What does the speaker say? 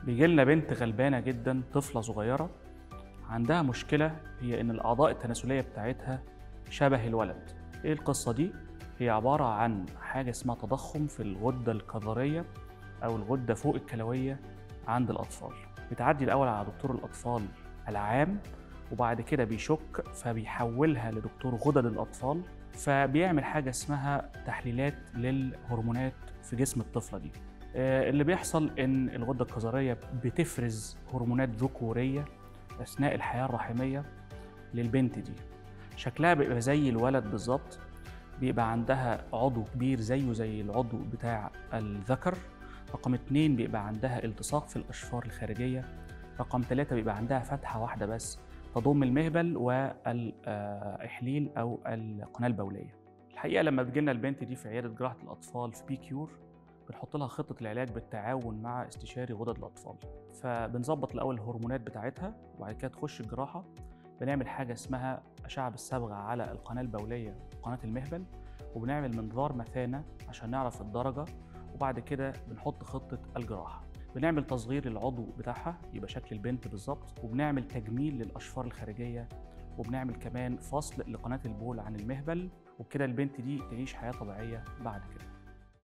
بيجي لنا بنت غلبانه جدا طفله صغيره عندها مشكله هي ان الاعضاء التناسليه بتاعتها شبه الولد ايه القصه دي هي عباره عن حاجه اسمها تضخم في الغده الكظريه او الغده فوق الكلويه عند الاطفال بتعدي الاول على دكتور الاطفال العام وبعد كده بيشك فبيحولها لدكتور غدد الاطفال فبيعمل حاجه اسمها تحليلات للهرمونات في جسم الطفله دي آه، اللي بيحصل ان الغده الكظريه بتفرز هرمونات ذكوريه اثناء الحياه الرحميه للبنت دي شكلها بيبقى زي الولد بالظبط بيبقى عندها عضو كبير زيه زي العضو بتاع الذكر رقم اتنين بيبقى عندها التصاق في الأشفار الخارجية رقم ثلاثة بيبقى عندها فتحة واحدة بس تضم المهبل والإحليل أو القناة البولية الحقيقة لما بتجيلنا البنت دي في عيادة جراحة الأطفال في بي كيور بنحط لها خطة العلاج بالتعاون مع استشاري غدد الأطفال فبنظبط الأول الهرمونات بتاعتها وبعد كده تخش الجراحة بنعمل حاجة اسمها أشعة بالصبغة على القناة البولية وقناة المهبل وبنعمل منظار مثانة عشان نعرف الدرجة وبعد كده بنحط خطة الجراحة بنعمل تصغير للعضو بتاعها يبقى شكل البنت بالظبط وبنعمل تجميل للأشفار الخارجية وبنعمل كمان فصل لقناة البول عن المهبل وبكده البنت دي تعيش حياة طبيعية بعد كده